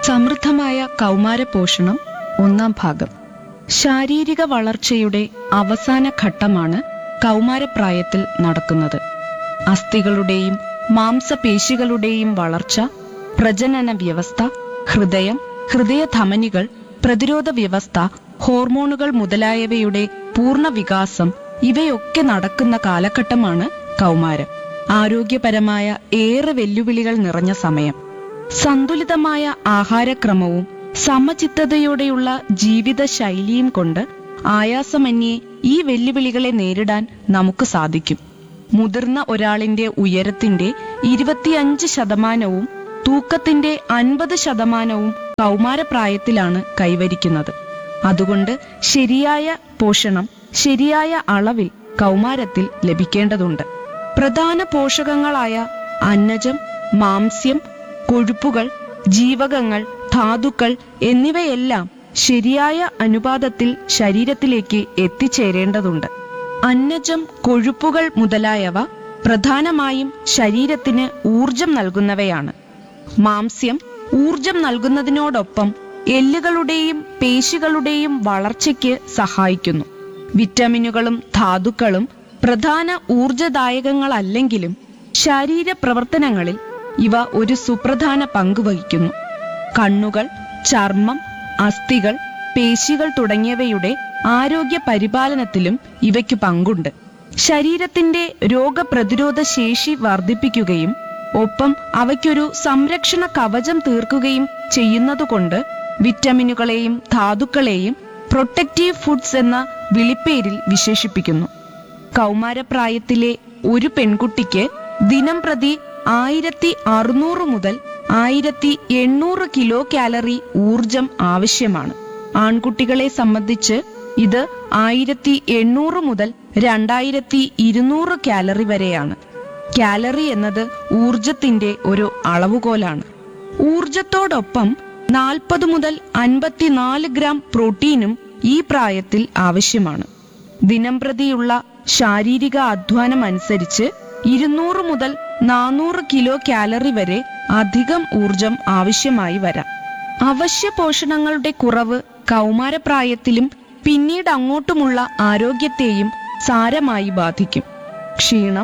സമൃദ്ധമായ കൗമാര പോഷണം ഒന്നാം ഭാഗം ശാരീരിക വളർച്ചയുടെ അവസാന ഘട്ടമാണ് കൗമാരപ്രായത്തിൽ നടക്കുന്നത് അസ്ഥികളുടെയും മാംസപേശികളുടെയും വളർച്ച പ്രജനന വ്യവസ്ഥ ഹൃദയം ഹൃദയധമനികൾ പ്രതിരോധ വ്യവസ്ഥ ഹോർമോണുകൾ മുതലായവയുടെ പൂർണ്ണ വികാസം ഇവയൊക്കെ നടക്കുന്ന കാലഘട്ടമാണ് കൗമാരം ആരോഗ്യപരമായ ഏറെ വെല്ലുവിളികൾ നിറഞ്ഞ സമയം സന്തുലിതമായ ആഹാരക്രമവും സമചിത്തതയോടെയുള്ള ജീവിത ശൈലിയും കൊണ്ട് ആയാസമന്യേ ഈ വെല്ലുവിളികളെ നേരിടാൻ നമുക്ക് സാധിക്കും മുതിർന്ന ഒരാളിന്റെ ഉയരത്തിന്റെ ഇരുപത്തിയഞ്ച് ശതമാനവും തൂക്കത്തിന്റെ അൻപത് ശതമാനവും കൗമാരപ്രായത്തിലാണ് കൈവരിക്കുന്നത് അതുകൊണ്ട് ശരിയായ പോഷണം ശരിയായ അളവിൽ കൗമാരത്തിൽ ലഭിക്കേണ്ടതുണ്ട് പ്രധാന പോഷകങ്ങളായ അന്നജം മാംസ്യം കൊഴുപ്പുകൾ ജീവകങ്ങൾ ധാതുക്കൾ എന്നിവയെല്ലാം ശരിയായ അനുപാതത്തിൽ ശരീരത്തിലേക്ക് എത്തിച്ചേരേണ്ടതുണ്ട് അന്നജം കൊഴുപ്പുകൾ മുതലായവ പ്രധാനമായും ശരീരത്തിന് ഊർജം നൽകുന്നവയാണ് മാംസ്യം ഊർജം നൽകുന്നതിനോടൊപ്പം എല്ലുകളുടെയും പേശികളുടെയും വളർച്ചയ്ക്ക് സഹായിക്കുന്നു വിറ്റമിനുകളും ധാതുക്കളും പ്രധാന ഊർജദായകങ്ങളല്ലെങ്കിലും ശാരീര പ്രവർത്തനങ്ങളിൽ ഇവ ഒരു സുപ്രധാന പങ്ക് വഹിക്കുന്നു കണ്ണുകൾ ചർമ്മം അസ്ഥികൾ പേശികൾ തുടങ്ങിയവയുടെ ആരോഗ്യ പരിപാലനത്തിലും ഇവയ്ക്കു പങ്കുണ്ട് ശരീരത്തിന്റെ രോഗപ്രതിരോധ ശേഷി വർദ്ധിപ്പിക്കുകയും ഒപ്പം അവയ്ക്കൊരു സംരക്ഷണ കവചം തീർക്കുകയും ചെയ്യുന്നതുകൊണ്ട് വിറ്റമിനുകളെയും ധാതുക്കളെയും പ്രൊട്ടക്റ്റീവ് ഫുഡ്സ് എന്ന വിളിപ്പേരിൽ വിശേഷിപ്പിക്കുന്നു കൗമാരപ്രായത്തിലെ ഒരു പെൺകുട്ടിക്ക് ദിനം പ്രതി ആയിരത്തി അറുന്നൂറ് മുതൽ ആയിരത്തി എണ്ണൂറ് കിലോ കാലറി ഊർജം ആവശ്യമാണ് ആൺകുട്ടികളെ സംബന്ധിച്ച് ഇത് ആയിരത്തി എണ്ണൂറ് മുതൽ രണ്ടായിരത്തി ഇരുന്നൂറ് കാലറി വരെയാണ് കാലറി എന്നത് ഊർജത്തിന്റെ ഒരു അളവുകോലാണ് ഊർജത്തോടൊപ്പം നാൽപ്പത് മുതൽ അൻപത്തിനാല് ഗ്രാം പ്രോട്ടീനും ഈ പ്രായത്തിൽ ആവശ്യമാണ് ദിനംപ്രതിയുള്ള ശാരീരിക അധ്വാനം അനുസരിച്ച് ഇരുന്നൂറ് മുതൽ നാനൂറ് കിലോ കാലറി വരെ അധികം ഊർജം ആവശ്യമായി വരാം അവശ്യ പോഷണങ്ങളുടെ കുറവ് കൗമാരപ്രായത്തിലും പിന്നീട് അങ്ങോട്ടുമുള്ള ആരോഗ്യത്തെയും സാരമായി ബാധിക്കും ക്ഷീണം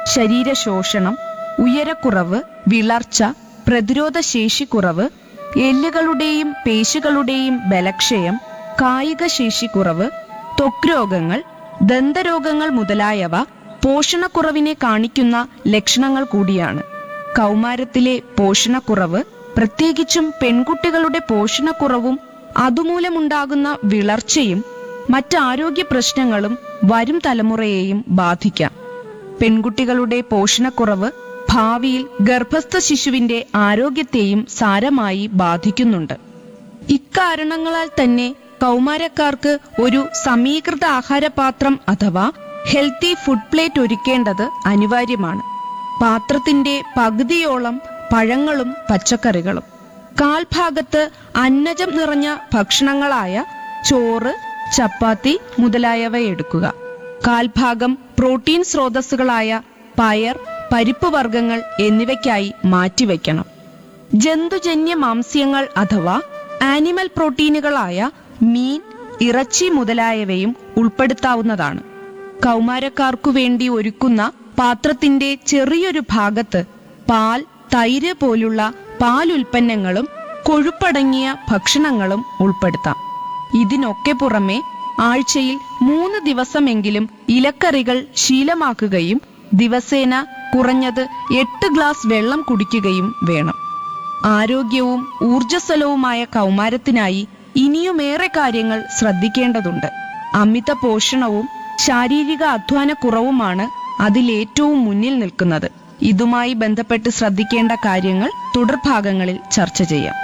ശരീരശോഷണം ഉയരക്കുറവ് വിളർച്ച പ്രതിരോധ ശേഷിക്കുറവ് എല്ലുകളുടെയും പേശികളുടെയും ബലക്ഷയം കായിക ശേഷിക്കുറവ് ത്വക്ക് രോഗങ്ങൾ ദന്തരോഗങ്ങൾ മുതലായവ പോഷണക്കുറവിനെ കാണിക്കുന്ന ലക്ഷണങ്ങൾ കൂടിയാണ് കൗമാരത്തിലെ പോഷണക്കുറവ് പ്രത്യേകിച്ചും പെൺകുട്ടികളുടെ പോഷണക്കുറവും അതുമൂലമുണ്ടാകുന്ന വിളർച്ചയും മറ്റാരോഗ്യ പ്രശ്നങ്ങളും വരും തലമുറയെയും ബാധിക്കാം പെൺകുട്ടികളുടെ പോഷണക്കുറവ് ഭാവിയിൽ ഗർഭസ്ഥ ശിശുവിന്റെ ആരോഗ്യത്തെയും സാരമായി ബാധിക്കുന്നുണ്ട് ഇക്കാരണങ്ങളാൽ തന്നെ കൗമാരക്കാർക്ക് ഒരു സമീകൃത ആഹാരപാത്രം അഥവാ ഹെൽത്തി ഫുഡ് പ്ലേറ്റ് ഒരുക്കേണ്ടത് അനിവാര്യമാണ് പാത്രത്തിന്റെ പകുതിയോളം പഴങ്ങളും പച്ചക്കറികളും കാൽഭാഗത്ത് അന്നജം നിറഞ്ഞ ഭക്ഷണങ്ങളായ ചോറ് ചപ്പാത്തി മുതലായവ എടുക്കുക കാൽഭാഗം പ്രോട്ടീൻ സ്രോതസ്സുകളായ പയർ പരിപ്പ് വർഗ്ഗങ്ങൾ എന്നിവയ്ക്കായി മാറ്റിവെക്കണം ജന്തുജന്യ മാംസ്യങ്ങൾ അഥവാ ആനിമൽ പ്രോട്ടീനുകളായ മീൻ ഇറച്ചി മുതലായവയും ഉൾപ്പെടുത്താവുന്നതാണ് കൗമാരക്കാർക്കു വേണ്ടി ഒരുക്കുന്ന പാത്രത്തിന്റെ ചെറിയൊരു ഭാഗത്ത് പാൽ തൈര് പോലുള്ള പാലുൽപ്പന്നങ്ങളും കൊഴുപ്പടങ്ങിയ ഭക്ഷണങ്ങളും ഉൾപ്പെടുത്താം ഇതിനൊക്കെ പുറമെ ആഴ്ചയിൽ മൂന്ന് ദിവസമെങ്കിലും ഇലക്കറികൾ ശീലമാക്കുകയും ദിവസേന കുറഞ്ഞത് എട്ട് ഗ്ലാസ് വെള്ളം കുടിക്കുകയും വേണം ആരോഗ്യവും ഊർജ്ജസ്വലവുമായ കൗമാരത്തിനായി ഇനിയുമേറെ കാര്യങ്ങൾ ശ്രദ്ധിക്കേണ്ടതുണ്ട് അമിത പോഷണവും ശാരീരിക അധ്വാനക്കുറവുമാണ് അതിലേറ്റവും മുന്നിൽ നിൽക്കുന്നത് ഇതുമായി ബന്ധപ്പെട്ട് ശ്രദ്ധിക്കേണ്ട കാര്യങ്ങൾ തുടർഭാഗങ്ങളിൽ ചർച്ച ചെയ്യാം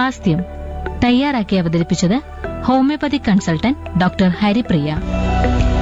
സ്വാസ്ഥ്യം തയ്യാറാക്കി അവതരിപ്പിച്ചത് ഹോമിയോപ്പതി കൺസൾട്ടന്റ് ഡോക്ടർ ഹരിപ്രിയ